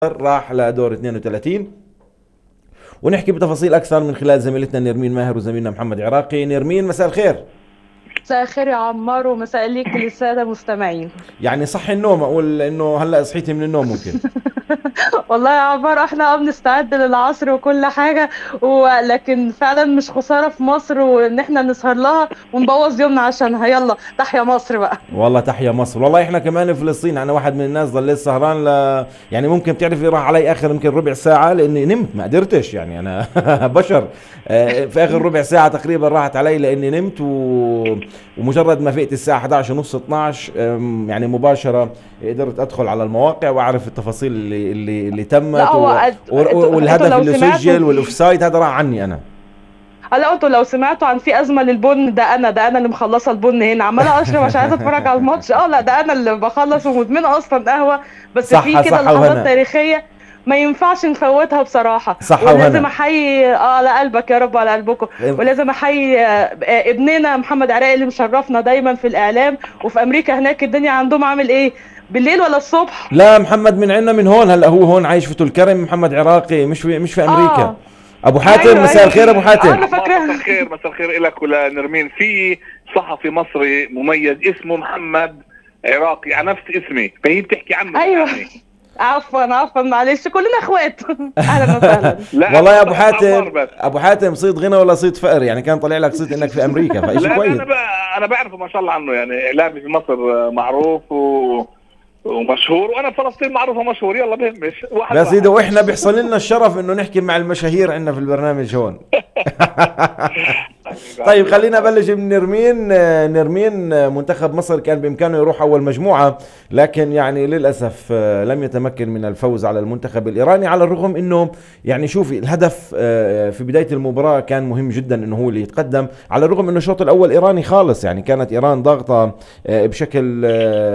راح لدور 32 ونحكي بتفاصيل اكثر من خلال زميلتنا نرمين ماهر وزميلنا محمد عراقي نرمين مساء الخير مساء الخير يا عمار ومساء ليك للساده المستمعين يعني صح النوم اقول انه هلا صحيتي من النوم ممكن والله يا عمار احنا اه بنستعد للعصر وكل حاجه ولكن فعلا مش خساره في مصر وان احنا نسهر لها ونبوظ يومنا عشانها يلا تحيا مصر بقى والله تحيا مصر والله احنا كمان في فلسطين انا واحد من الناس ضليت سهران ل... يعني ممكن بتعرفي راح علي اخر يمكن ربع ساعه لاني نمت ما قدرتش يعني انا بشر آه، في اخر ربع ساعه تقريبا راحت علي لاني نمت و... ومجرد ما فقت الساعه 11 ونص 12 أم، يعني مباشره قدرت ادخل على المواقع واعرف التفاصيل اللي اللي, اللي تمت لا، هو و... أد- و... أنتوا- والهدف أنتوا لو اللي سمعتوا- سجل والاوفسايد هذا راح عني انا هلا انتوا لو سمعتوا عن في ازمه للبن ده انا ده انا اللي مخلصه البن هنا عماله اشرب عشان عايزه اتفرج على الماتش اه لا ده انا اللي بخلص ومدمنه اصلا قهوه بس صح- في صح كده وهنا. لحظات تاريخيه ما ينفعش نفوتها بصراحه صح ولازم وهنا. احيي اه على قلبك يا رب على قلبكم ولازم احيي آه، آه، ابننا محمد عراقي اللي مشرفنا دايما في الاعلام وفي امريكا هناك الدنيا عندهم عامل ايه بالليل ولا الصبح لا محمد من عندنا من هون هلا هو هون عايش في طول كرم محمد عراقي مش في مش في امريكا آه. ابو حاتم أيوة، مساء أيوة. الخير ابو أنا حاتم فاكرة. مساء الخير مساء الخير لك ولنرمين في صحفي مصري مميز اسمه محمد عراقي على نفس اسمي فهي بتحكي عنه ايوه يعني. عفوا عفوا معلش كلنا اخوات اهلا وسهلا لا والله يا ابو عمار حاتم بس. ابو حاتم صيت غنى ولا صيت فقر يعني كان طالع لك صيت انك في امريكا فشيء لا كويس انا بقى انا بعرفه ما شاء الله عنه يعني اعلامي في مصر معروف و... ومشهور وانا فلسطين معروف ومشهور يلا بهمش واحد يا واحد. سيدي واحنا بيحصل لنا الشرف انه نحكي مع المشاهير عندنا في البرنامج هون طيب خلينا نبلش من نرمين آه، نرمين آه، منتخب مصر كان بامكانه يروح اول مجموعه لكن يعني للاسف آه، لم يتمكن من الفوز على المنتخب الايراني على الرغم انه يعني شوفي الهدف آه، في بدايه المباراه كان مهم جدا انه هو اللي يتقدم على الرغم انه الشوط الاول ايراني خالص يعني كانت ايران ضاغطه آه، بشكل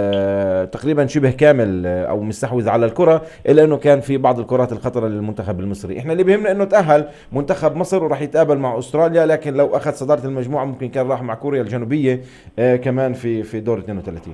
آه، تقريبا شبه كامل آه، او مستحوذ على الكره الا انه كان في بعض الكرات الخطره للمنتخب المصري احنا اللي بيهمنا انه تاهل منتخب مصر وراح يتقابل مع استراليا لكن لو اخذ صداره المجموعه ممكن كان راح مع كوريا الجنوبيه آه، كمان في في دور 32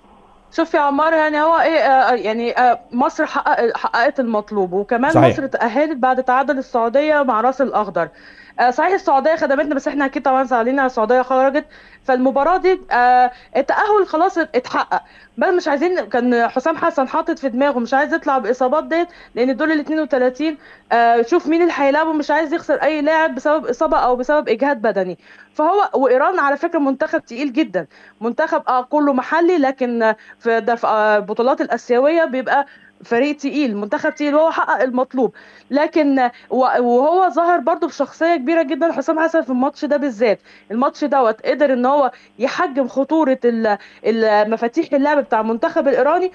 شوف يا عمار يعني هو ايه آه يعني آه مصر حقق حققت المطلوب وكمان صحيح. مصر تأهلت بعد تعادل السعودية مع راس الأخضر آه صحيح السعودية خدمتنا بس احنا اكيد طبعا زعلانين على السعودية خرجت فالمباراة دي آه التأهل خلاص اتحقق بل مش عايزين كان حسام حسن حاطط في دماغه مش عايز يطلع بإصابات ديت لأن دول ال 32 آه شوف مين اللي هيلعبه مش عايز يخسر أي لاعب بسبب إصابة أو بسبب إجهاد بدني فهو وإيران على فكرة منتخب تقيل جدا منتخب اه كله محلي لكن آه، في ده في آه، البطولات الآسيوية بيبقى فريق تقيل منتخب تقيل وهو حقق المطلوب لكن آه، و- وهو ظهر برضو بشخصية كبيرة جدا حسام حسن في الماتش ده بالذات الماتش دوت قدر ان هو يحجم خطورة ال- ال- مفاتيح اللعب بتاع المنتخب الإيراني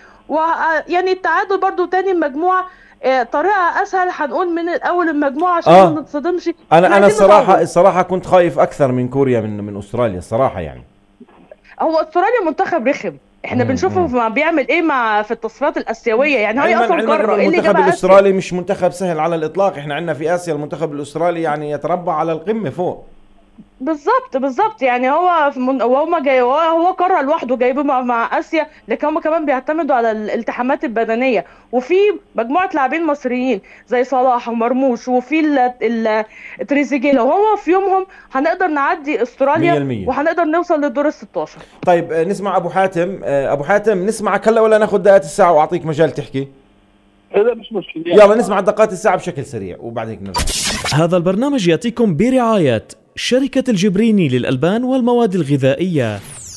ويعني التعادل برضو تاني المجموعة آه، طريقة أسهل هنقول من أول المجموعة عشان آه. ما نتصدمش انا إحنا انا عايزين الصراحه نطول. الصراحه كنت خايف اكثر من كوريا من من استراليا الصراحه يعني هو استراليا منتخب رخم احنا مم، بنشوفه مم. مع بيعمل ايه مع في التصفيات الاسيويه يعني هي علما اصلا علما قاره انه ايه اللي المنتخب جابها آسيا؟ الاسترالي مش منتخب سهل على الاطلاق احنا عندنا في اسيا المنتخب الاسترالي يعني يتربع على القمه فوق بالظبط بالظبط يعني هو في من... وهم جاي هو هو قاره لوحده جايبه مع... مع اسيا لكن هم كمان بيعتمدوا على الالتحامات البدنيه وفي مجموعه لاعبين مصريين زي صلاح ومرموش وفي ال... ال... تريزيجيه لو هو في يومهم هنقدر نعدي استراليا 100%. وهنقدر نوصل للدور ال 16 طيب آه، نسمع ابو حاتم آه، ابو حاتم نسمعك هلا ولا ناخذ دقائق الساعه واعطيك مجال تحكي هذا مش مشكله يلا نسمع دقات الساعه بشكل سريع وبعدين نرجع هذا البرنامج ياتيكم برعاية شركة الجبريني للألبان والمواد الغذائية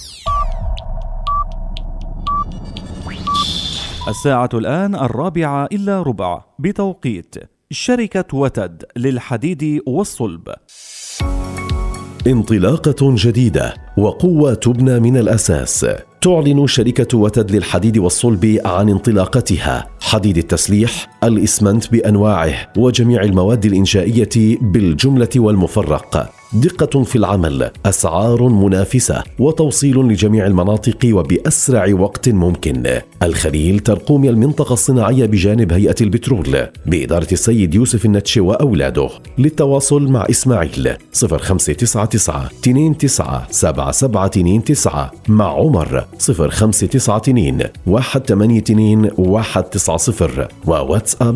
الساعة الآن الرابعة إلا ربع بتوقيت شركة وتد للحديد والصلب انطلاقة جديدة وقوة تبنى من الأساس تعلن شركة وتد للحديد والصلب عن انطلاقتها حديد التسليح الإسمنت بأنواعه وجميع المواد الإنشائية بالجملة والمفرق دقة في العمل أسعار منافسة وتوصيل لجميع المناطق وبأسرع وقت ممكن الخليل ترقومي المنطقة الصناعية بجانب هيئة البترول بإدارة السيد يوسف النتشي وأولاده للتواصل مع إسماعيل 0599 29 7729 مع عمر 0592 182 190 وواتساب